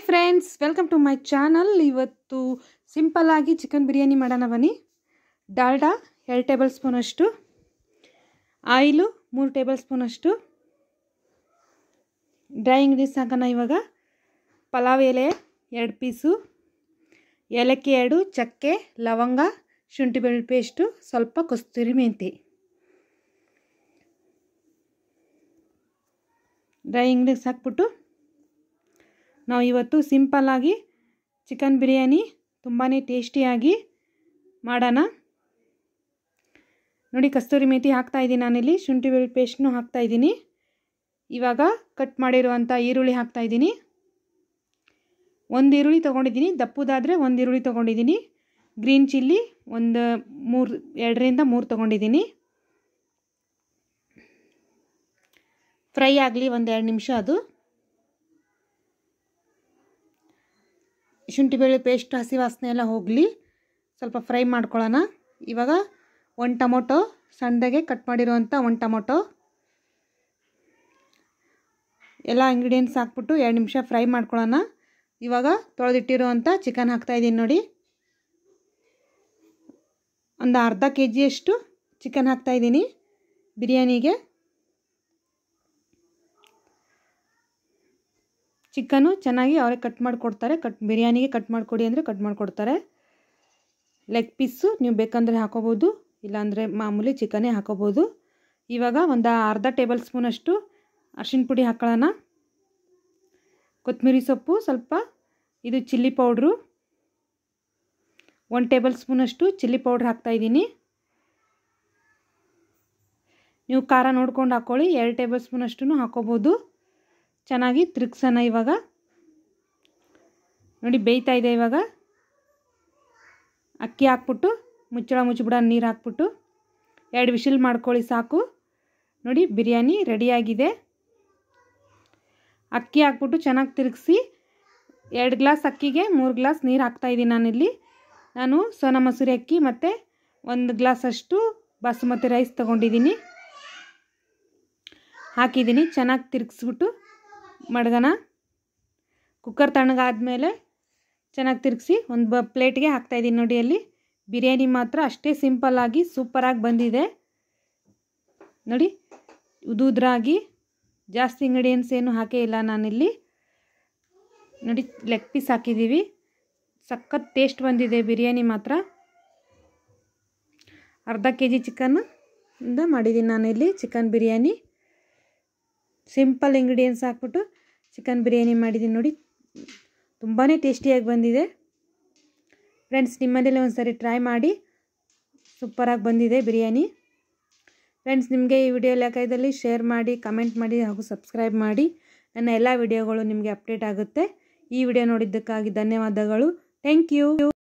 friends welcome to my channel ಇವತ್ತು simple ಆಗಿ chicken biryani ಮಾಡೋಣ ಬನ್ನಿ ಡಾಲ್ಡಾ ಎರಡು ಟೇಬಲ್ ಸ್ಪೂನಷ್ಟು ಆಯಿಲು ಮೂರು ಟೇಬಲ್ ಸ್ಪೂನಷ್ಟು ಡ್ರೈ ಇಂಗ್ರೀಡಿಯನ್ಸ್ ಹಾಕೋಣ ಇವಾಗ ಪಲಾವ್ ಎಲೆ ಎರಡು ಪೀಸು ಏಲಕ್ಕಿ ಎರಡು ಚಕ್ಕೆ ಲವಂಗ ಶುಂಠಿ ಬೆಳ್ಳುಳ್ಳಿ ಪೇಸ್ಟು ಸ್ವಲ್ಪ ಕಸ್ತೂರಿ ಮೆಂತಿ ಡ್ರೈ ಇಂಗ್ರೀಡಿಯನ್ಸ್ ಹಾಕ್ಬಿಟ್ಟು ನಾವು ಇವತ್ತು ಸಿಂಪಲ್ಲಾಗಿ ಚಿಕನ್ ಬಿರಿಯಾನಿ ತುಂಬಾ ಟೇಸ್ಟಿಯಾಗಿ ಮಾಡೋಣ ನೋಡಿ ಕಸ್ತೂರಿ ಮೇಥಿ ಹಾಕ್ತಾಯಿದ್ದೀನಿ ನಾನಿಲ್ಲಿ ಶುಂಠಿ ಬೆಳ್ಳುಳ್ಳಿ ಪೇಸ್ಟ್ನು ಹಾಕ್ತಾಯಿದ್ದೀನಿ ಇವಾಗ ಕಟ್ ಮಾಡಿರುವಂಥ ಈರುಳ್ಳಿ ಹಾಕ್ತಾಯಿದ್ದೀನಿ ಒಂದು ಈರುಳ್ಳಿ ತೊಗೊಂಡಿದ್ದೀನಿ ದಪ್ಪದಾದರೆ ಒಂದು ಈರುಳ್ಳಿ ತೊಗೊಂಡಿದ್ದೀನಿ ಗ್ರೀನ್ ಚಿಲ್ಲಿ ಒಂದು ಮೂರು ಎರಡರಿಂದ ಮೂರು ತೊಗೊಂಡಿದ್ದೀನಿ ಫ್ರೈ ಆಗಲಿ ಒಂದು ಎರಡು ನಿಮಿಷ ಅದು ಶುಂಠಿ ಬೆಳ್ಳುಳ್ಳಿ ಪೇಸ್ಟ್ ಹಸಿ ವಾಸನೆ ಎಲ್ಲ ಹೋಗಲಿ ಸ್ವಲ್ಪ ಫ್ರೈ ಮಾಡ್ಕೊಳ್ಳೋಣ ಇವಾಗ ಒಂದು ಟೊಮೊಟೊ ಸಣ್ಣದಾಗೆ ಕಟ್ ಮಾಡಿರುವಂಥ ಒಂದು ಟೊಮೊಟೊ ಎಲ್ಲ ಇಂಗ್ರೀಡಿಯೆಂಟ್ಸ್ ಹಾಕ್ಬಿಟ್ಟು ಎರಡು ನಿಮಿಷ ಫ್ರೈ ಮಾಡ್ಕೊಳ್ಳೋಣ ಇವಾಗ ತೊಳೆದಿಟ್ಟಿರುವಂಥ ಚಿಕನ್ ಹಾಕ್ತಾಯಿದ್ದೀನಿ ನೋಡಿ ಒಂದು ಅರ್ಧ ಕೆ ಜಿಯಷ್ಟು ಚಿಕನ್ ಹಾಕ್ತಾಯಿದ್ದೀನಿ ಬಿರಿಯಾನಿಗೆ ಚಿಕನ್ನು ಚೆನ್ನಾಗಿ ಅವರೇ ಕಟ್ ಮಾಡಿಕೊಡ್ತಾರೆ ಕಟ್ ಬಿರಿಯಾನಿಗೆ ಕಟ್ ಮಾಡಿಕೊಡಿ ಅಂದರೆ ಕಟ್ ಮಾಡಿಕೊಡ್ತಾರೆ ಲೆಗ್ ಪೀಸು ನೀವು ಬೇಕಂದರೆ ಹಾಕೋಬೋದು ಇಲ್ಲಾಂದರೆ ಮಾಮೂಲಿ ಚಿಕನ್ನೇ ಹಾಕೋಬೋದು ಇವಾಗ ಒಂದು ಅರ್ಧ ಟೇಬಲ್ ಸ್ಪೂನಷ್ಟು ಅರ್ಶಿಣ ಪುಡಿ ಹಾಕೊಳ್ಳೋಣ ಕೊತ್ತಂಬರಿ ಸೊಪ್ಪು ಸ್ವಲ್ಪ ಇದು ಚಿಲ್ಲಿ ಪೌಡ್ರು ಒನ್ ಟೇಬಲ್ ಸ್ಪೂನಷ್ಟು ಚಿಲ್ಲಿ ಪೌಡ್ರ್ ಹಾಕ್ತಾಯಿದ್ದೀನಿ ನೀವು ಖಾರ ನೋಡ್ಕೊಂಡು ಹಾಕ್ಕೊಳ್ಳಿ ಎರಡು ಟೇಬಲ್ ಸ್ಪೂನಷ್ಟು ಹಾಕೋಬೋದು ಚೆನ್ನಾಗಿ ತಿರುಗ್ಸೋಣ ಇವಾಗ ನೋಡಿ ಬೇಯ್ತಾ ಇದೆ ಇವಾಗ ಅಕ್ಕಿ ಹಾಕ್ಬಿಟ್ಟು ಮುಚ್ಚಳ ಮುಚ್ಚಿಬಿಡ ನೀರು ಹಾಕ್ಬಿಟ್ಟು ಎರಡು ವಿಶಿಲ್ ಮಾಡ್ಕೊಳ್ಳಿ ಸಾಕು ನೋಡಿ ಬಿರಿಯಾನಿ ರೆಡಿಯಾಗಿದೆ ಅಕ್ಕಿ ಹಾಕ್ಬಿಟ್ಟು ಚೆನ್ನಾಗಿ ತಿರುಗಿಸಿ ಎರಡು ಗ್ಲಾಸ್ ಅಕ್ಕಿಗೆ ಮೂರು ಗ್ಲಾಸ್ ನೀರು ಹಾಕ್ತಾಯಿದ್ದೀನಿ ನಾನಿಲ್ಲಿ ನಾನು ಸೋನಾ ಮಸೂರಿ ಅಕ್ಕಿ ಮತ್ತು ಒಂದು ಗ್ಲಾಸಷ್ಟು ಬಾಸುಮತಿ ರೈಸ್ ತೊಗೊಂಡಿದ್ದೀನಿ ಹಾಕಿದ್ದೀನಿ ಚೆನ್ನಾಗಿ ತಿರುಗಿಸ್ಬಿಟ್ಟು ಮಡ್ಗನ ಕುಕ್ಕರ್ ತಣ್ಣಗಾದ್ಮೇಲೆ ಚೆನ್ನಾಗಿ ತಿರುಗಿಸಿ ಒಂದು ಬ ಪ್ಲೇಟ್ಗೆ ಹಾಕ್ತಾಯಿದ್ದೀನಿ ನೋಡಿ ಅಲ್ಲಿ ಬಿರಿಯಾನಿ ಮಾತ್ರ ಅಷ್ಟೇ ಸಿಂಪಲ್ಲಾಗಿ ಸೂಪರಾಗಿ ಬಂದಿದೆ ನೋಡಿ ಉದುದ್ರಾಗಿ ಜಾಸ್ತಿ ಇಂಗ್ರೀಡಿಯೆಂಟ್ಸ್ ಏನು ಹಾಕೇ ಇಲ್ಲ ನಾನಿಲ್ಲಿ ನೋಡಿ ಲೆಗ್ ಪೀಸ್ ಹಾಕಿದ್ದೀವಿ ಸಖತ್ ಟೇಸ್ಟ್ ಬಂದಿದೆ ಬಿರಿಯಾನಿ ಮಾತ್ರ ಅರ್ಧ ಕೆ ಜಿ ಚಿಕನ್ ಇಂದ ಮಾಡಿದ್ದೀನಿ ನಾನಿಲ್ಲಿ ಚಿಕನ್ ಬಿರಿಯಾನಿ ಸಿಂಪಲ್ ಇಂಗ್ರೀಡಿಯೆಂಟ್ಸ್ ಹಾಕ್ಬಿಟ್ಟು ಚಿಕನ್ ಬಿರಿಯಾನಿ ಮಾಡಿದ್ದೀನಿ ನೋಡಿ ತುಂಬಾ ಟೇಸ್ಟಿಯಾಗಿ ಬಂದಿದೆ ಫ್ರೆಂಡ್ಸ್ ನಿಮ್ಮನೇಲಿ ಒಂದು ಸರಿ ಟ್ರೈ ಮಾಡಿ ಸೂಪರಾಗಿ ಬಂದಿದೆ ಬಿರಿಯಾನಿ ಫ್ರೆಂಡ್ಸ್ ನಿಮಗೆ ಈ ವಿಡಿಯೋ ಲೆಕ್ಕದಲ್ಲಿ ಶೇರ್ ಮಾಡಿ ಕಮೆಂಟ್ ಮಾಡಿ ಹಾಗೂ ಸಬ್ಸ್ಕ್ರೈಬ್ ಮಾಡಿ ನನ್ನ ಎಲ್ಲ ವಿಡಿಯೋಗಳು ನಿಮಗೆ ಅಪ್ಡೇಟ್ ಆಗುತ್ತೆ ಈ ವಿಡಿಯೋ ನೋಡಿದ್ದಕ್ಕಾಗಿ ಧನ್ಯವಾದಗಳು ಥ್ಯಾಂಕ್ ಯು